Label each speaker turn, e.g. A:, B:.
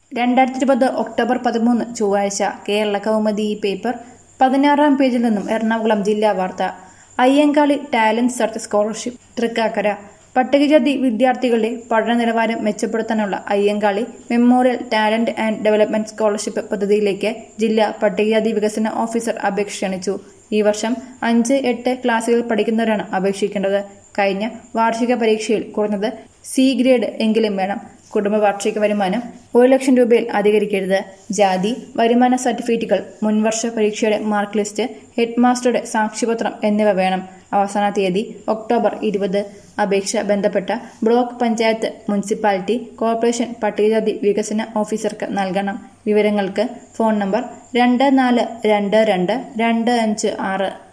A: രണ്ടായിരത്തി ഇരുപത് ഒക്ടോബർ പതിമൂന്ന് ചൊവ്വാഴ്ച കേരള കൗമുദി ഈ പേപ്പർ പതിനാറാം പേജിൽ നിന്നും എറണാകുളം ജില്ലാ വാർത്ത Ayyankali talent search scholarship Thrikkakara പട്ടികജാതി വിദ്യാർത്ഥികളുടെ പഠന നിലവാരം മെച്ചപ്പെടുത്താനുള്ള Ayyankali memorial talent and development scholarship പദ്ധതിയിലേക്ക് ജില്ലാ പട്ടികജാതി വികസന ഓഫീസർ അപേക്ഷ ക്ഷണിച്ചു ഈ വർഷം അഞ്ച് എട്ട് ക്ലാസുകളിൽ പഠിക്കുന്നവരാണ് അപേക്ഷിക്കേണ്ടത് കഴിഞ്ഞ വാർഷിക പരീക്ഷയിൽ കുറഞ്ഞത് സി ഗ്രേഡ് എങ്കിലും വേണം കുടുംബ വാർഷിക വരുമാനം ഒരു ലക്ഷം രൂപയിൽ അധികരിക്കരുത് ജാതി വരുമാന സർട്ടിഫിക്കറ്റുകൾ മുൻവർഷ പരീക്ഷയുടെ മാർക്ക് ലിസ്റ്റ് ഹെഡ് മാസ്റ്ററുടെ സാക്ഷ്യപത്രം എന്നിവ വേണം അവസാന തീയതി ഒക്ടോബർ ഇരുപത് അപേക്ഷ ബന്ധപ്പെട്ട ബ്ലോക്ക് പഞ്ചായത്ത് മുനിസിപ്പാലിറ്റി കോർപ്പറേഷൻ പട്ടികജാതി വികസന ഓഫീസർക്ക് നൽകണം വിവരങ്ങൾക്ക് ഫോൺ നമ്പർ രണ്ട് നാല് രണ്ട് രണ്ട് രണ്ട് അഞ്ച് ആറ്